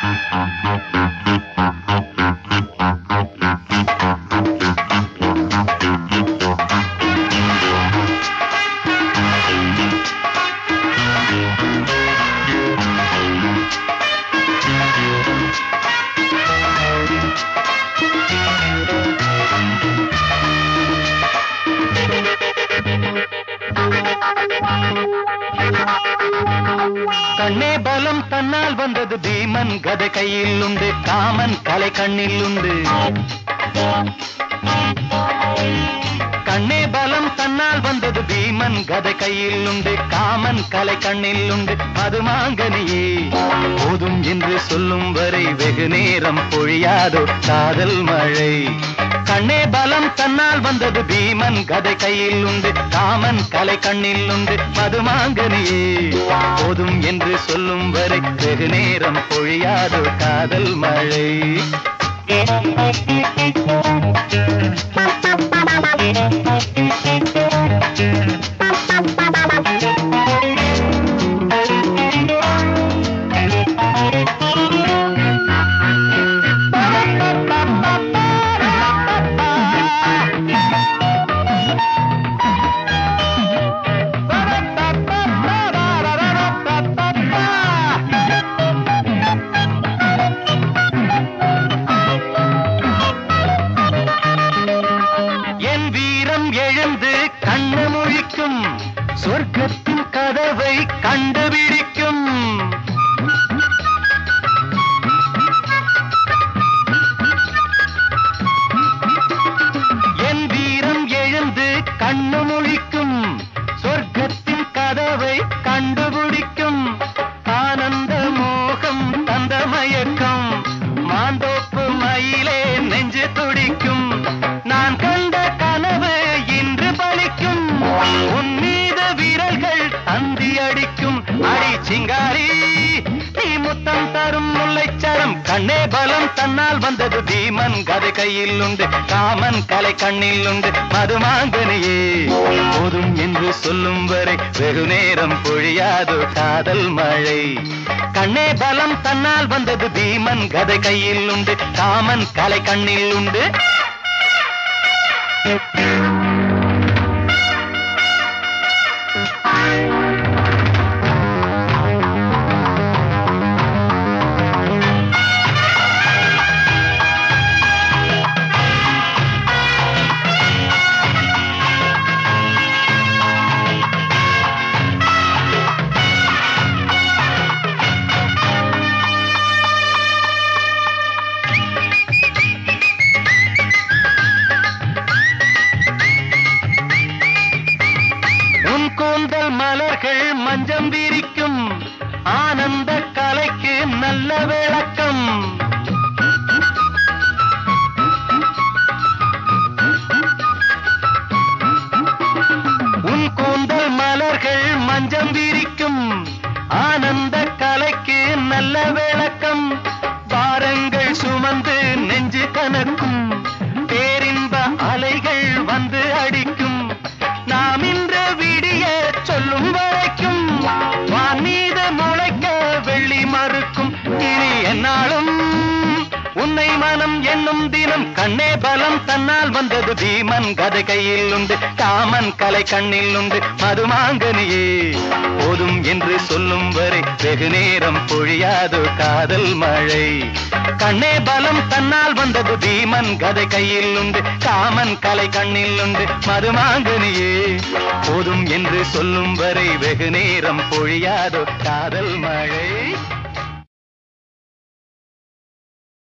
கண்ணே பலம் தன்னால் வந்தது பீமன் கதை கையில் உண்டு காமன் கலை கண்ணில் உண்டு கண்ணே பலம் தன்னால் வந்தது பீமன் கதை கையில் உண்டு காமன் கலை கண்ணில் உண்டு அது மாங்கனியே போதும் என்று சொல்லும் வரை வெகு நேரம் பொழியாதோ காதல் மழை கண்ணே பலம் தன்னால் வந்தது பீமன் கதை கையில் உண்டு காமன் கலை கண்ணில் உண்டு மதுமாங்கனியே போதும் என்று சொல்லும் வரை வெகு நேரம் பொழியாதோ காதல் மழை என் வீரம் எழுந்து கண்ணு முழிக்கும் சொர்க்கத்தின் கதவை கண்டுபிடிக்கும் என் வீரம் எழுந்து கண்ணு முழிக்கும் சொர்க்கத்தின் கதவை கண்டுபிடிக்கும் ஆனந்த மோகம் தந்த மயக்கம் மாந்தோப்பு மயிலே நெஞ்சு துடிக்கும் நான் கண்ட கனவு இன்று பலிக்கும் உன் மீது வீரர்கள் தந்தி அடிக்கும் அடி சிங்காரி நீ முத்தம் தரும் முல்லைச்சரம் கண்ணே பலம் தன்னால் வந்தது பீமன் கதை கையில் உண்டு காமன் கலை கண்ணில் உண்டு மதுமாங்கனியே போதும் என்று சொல்லும் வரை வெகு நேரம் பொழியாதோ காதல் மழை கண்ணே பலம் தன்னால் வந்தது பீமன் கதை கையில் உண்டு காமன் கலை கண்ணில் உண்டு உன் கூந்தல் மலர்கள் மஞ்சம் விரிக்கும் ஆனந்த கலைக்கு நல்ல விளக்கம் உன் கூந்தல் மலர்கள் மஞ்சம் விரிக்கும் ஆனந்த கலைக்கு நல்ல விளக்கம் பாரங்கள் சுமந்து நெஞ்சு கனக்கும் பேரின்ப அலைகள் வந்து அடிக்கும் நாம் இன்று விடிய சொல்லும் வரைக்கும் வான் மீது முளைக்க வெள்ளி மறுக்கும் இனி என்னாலும் உன்னை மனம் என்னும் தினம் கண்ணே பலம் தன்னால் வந்தது பீமன் கதை கையில் உண்டு காமன் கலை கண்ணில் உண்டு மதுமாங்கனியே போதும் என்று சொல்லும் வரை வெகு நேரம் பொழியாதோ காதல் மழை கண்ணே பலம் தன்னால் வந்தது பீமன் கதை கையில் உண்டு காமன் கலை கண்ணில் உண்டு மதுமாங்கனியே போதும் என்று சொல்லும் வரை வெகு நேரம் பொழியாதோ காதல் மழை